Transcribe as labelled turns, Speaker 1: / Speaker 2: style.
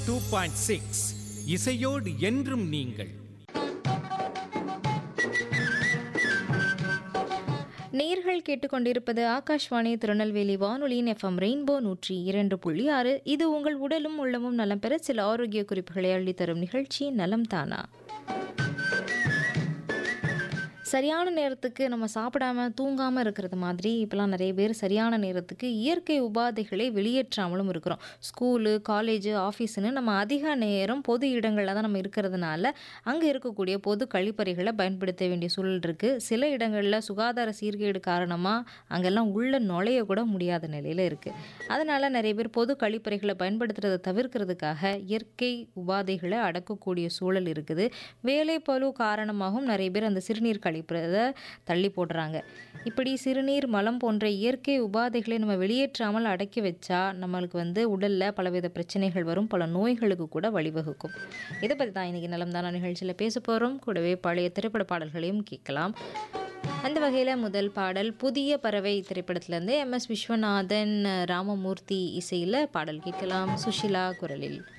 Speaker 1: two point six இசையோடு என்றும் நீங்கள்
Speaker 2: நேர்கள் கேட்டுக்கொண்டிருப்பது ஆகாஷ்வாணி திருநெல்வேலி வானொலியின் எஃப்எம் ரெயின்போ நூற்றி இரண்டு புள்ளி ஆறு இது உங்கள் உடலும் உள்ளமும் நலம் பெற சில ஆரோக்கிய குறிப்புகளை அள்ளித்தரும் நிகழ்ச்சி நலம் தானா சரியான நேரத்துக்கு நம்ம சாப்பிடாம தூங்காமல் இருக்கிறது மாதிரி இப்போலாம் நிறைய பேர் சரியான நேரத்துக்கு இயற்கை உபாதைகளை வெளியேற்றாமலும் இருக்கிறோம் ஸ்கூலு காலேஜு ஆஃபீஸுன்னு நம்ம அதிக நேரம் பொது இடங்களில் தான் நம்ம இருக்கிறதுனால அங்கே இருக்கக்கூடிய பொது கழிப்பறைகளை பயன்படுத்த வேண்டிய சூழல் இருக்குது சில இடங்களில் சுகாதார சீர்கேடு காரணமாக அங்கெல்லாம் உள்ள நுழைய கூட முடியாத நிலையில் இருக்குது அதனால் நிறைய பேர் பொது கழிப்பறைகளை பயன்படுத்துறதை தவிர்க்கிறதுக்காக இயற்கை உபாதைகளை அடக்கக்கூடிய சூழல் இருக்குது வேலை பளு காரணமாகவும் நிறைய பேர் அந்த சிறுநீர் கழிப்பறதை தள்ளி போடுறாங்க இப்படி சிறுநீர் மலம் போன்ற இயற்கை உபாதைகளை நம்ம வெளியேற்றாமல் அடக்கி வச்சா நம்மளுக்கு வந்து உடலில் பலவித பிரச்சனைகள் வரும் பல நோய்களுக்கு கூட வழிவகுக்கும் இதை பற்றி தான் இன்றைக்கி நலம்தான நிகழ்ச்சியில் பேச போகிறோம் கூடவே பழைய திரைப்பட பாடல்களையும் கேட்கலாம் அந்த வகையில் முதல் பாடல் புதிய பறவை திரைப்படத்திலேருந்து எம் எஸ் விஸ்வநாதன் ராமமூர்த்தி இசையில் பாடல் கேட்கலாம் சுஷிலா குரலில்